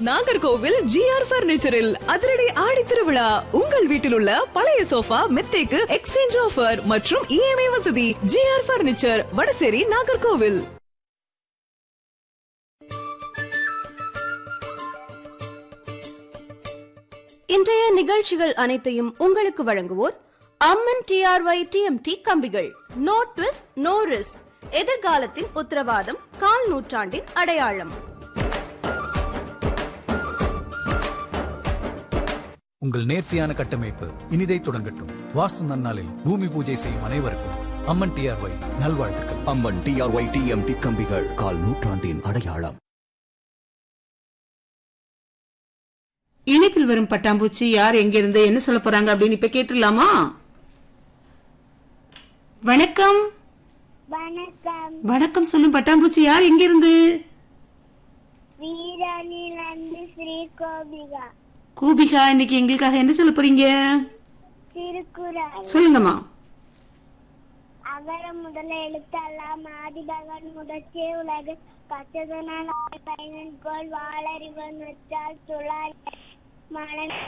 Nagercoil GR பர்னிச்சரில் அதிரடி ஆடி திருவிழா உங்கள் வீட்டில் உள்ள பழைய சோஃபா மெத்தைக்கு எக்ஸ்சேஞ்ச் ஆஃபர் மற்றும் இஎம்ஐ வசதி ஜிஆர் பர்னிச்சர் வடசேரி நாகர்கோவில் இன்றைய நிகழ்ச்சிகள் அனைத்தையும் உங்களுக்கு வழங்குவோர் அம்மன் டிஆர்ஒய் டிஎம்டி கம்பிகள் நோ ட்விஸ்ட் நோ ரிஸ்க் எதிர்காலத்தின் உத்தரவாதம் கால் நூற்றாண்டின் அடையாளம் உங்கள் நேர்த்தியான கட்டமைப்பு இனிதை தொடங்கட்டும் வாஸ்து நன்னாளில் பூமி பூஜை செய்யும் அனைவருக்கும் அம்மன் டிஆர்ஒய் நல்வாழ்த்துக்கள் அம்மன் டிஆர்ஒய் டிஎம்டி கம்பிகள் கால் நூற்றாண்டின் அடையாளம் இணைப்பில் வரும் பட்டாம்பூச்சி யார் எங்கிருந்து என்ன சொல்ல போறாங்க அப்படின்னு இப்ப கேட்டுடலாமா வணக்கம் வணக்கம் வணக்கம் சொல்லும் பட்டாம்பூச்சி யார் எங்கிருந்து வீரனிலிருந்து ஸ்ரீ கோபிகா கூபிகா இன்னைக்கு எங்களுக்காக என்ன சொல்ல போறீங்க திருக்குறள் சொல்லுங்கம்மா அகர முதல எழுத்தெல்லாம் ஆதிபகன் முதற்றே உலகு கச்சதனால் பயனன் கோல் வாழறிவன் வச்சால் துளார் மலன்